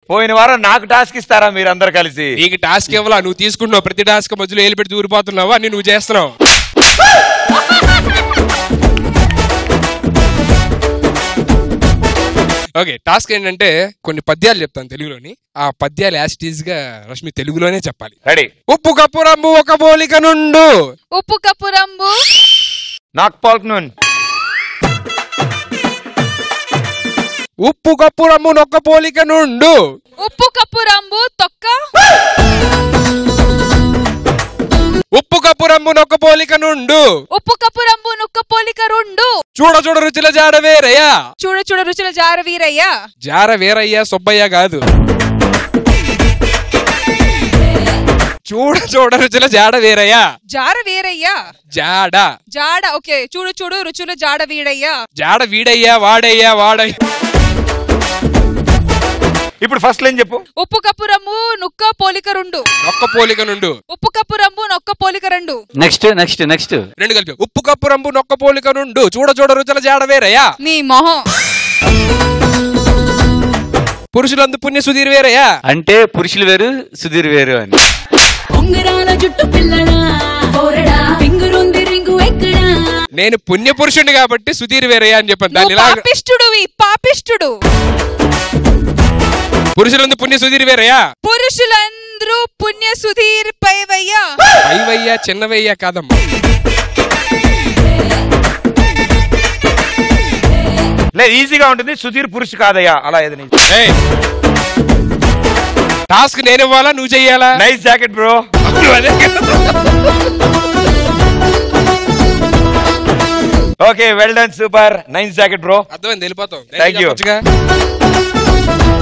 పోయిన వారం నాకు టాస్క్ ఇస్తారా మీరందరు కలిసి నీకు టాస్క్ ఇవ్వాలా నువ్వు తీసుకుంటున్నావు ప్రతి టాస్క్ మధ్యలో ఏలు పెట్టి దూరిపోతున్నావు అన్ని నువ్వు చేస్తున్నావు ఓకే టాస్క్ ఏంటంటే కొన్ని పద్యాలు చెప్తాను తెలుగులోని ఆ పద్యాలు యాసిటీస్ గా రష్మి తెలుగులోనే చెప్పాలి రెడీ ఉప్పు కప్పు రంబు ఒక పోలిక నుండు ఉప్పు కప్పు రంబు నాకు పాల్గొను ఉప్పు కప్పు రంబు నొక్క పోలిక నుండు ఉప్పు కప్పు రంబు తొక్క ఉప్పు కప్పు రంబు నొక్క పోలిక నుండు ఉప్పు కప్పు రంబు నుక్క పోలిక రెండు చూడ చూడ రుచుల జాడ వేరయ్యా చూడ చూడ రుచుల జార వీరయ్య జార వేరయ్యా సుబ్బయ్య కాదు చూడ చూడ రుచుల జాడ వేరయ్యా జార వీరయ్య జాడ జాడ ఓకే చూడు చూడు రుచుల జాడ వీడయ్య జాడ వీడయ్యా వాడయ్యా వాడయ్యా ఇప్పుడు ఫస్ట్ ఏం చెప్పు ఉప్పు కప్పు రంబు నుక్క పోలిక రెండు ఒక్క పోలిక నుండు ఉప్పు కప్పు రంబు నొక్క పోలిక రెండు నెక్స్ట్ నెక్స్ట్ నెక్స్ట్ రెండు కలిపి ఉప్పు కప్పు రంబు నొక్క పోలిక నుండు చూడ చూడ రుచుల జాడ వేరయ్యా నీ మొహం పురుషులందు పుణ్య సుధీర్ వేరయ్యా అంటే పురుషులు వేరు సుధీర్ వేరు అని ఉంగరాల జుట్టు పిల్లడా పోరడా రింగురుంది రింగు ఎక్కడా నేను పుణ్య పురుషుడిని కాబట్టి సుధీర్ వేరయ్యా అని చెప్పాను దాన్ని నువ్వు ఇలా పాపిష్టుడు పాపిష్టుడు పురుషులందు పుణ్య సుధీర్ వేరయ్యా పురుషులందరూ పుణ్య సుధీర్ పైవయ్యా పైవయ్యా చిన్నవయ్యా కాదమ్మా లేదు ఈజీగా ఉంటుంది సుధీర్ పురుషు కాదయ్యా అలా ఏది ఏయ్. టాస్క్ నేను ఇవ్వాలా నువ్వు చెయ్యాలా నైస్ జాకెట్ బ్రో నువ్వు అదే కదా. Okay well done super nice jacket bro అర్థమైంది వెళ్ళిపోతాం Thank you. చెప్పొచ్చుగా.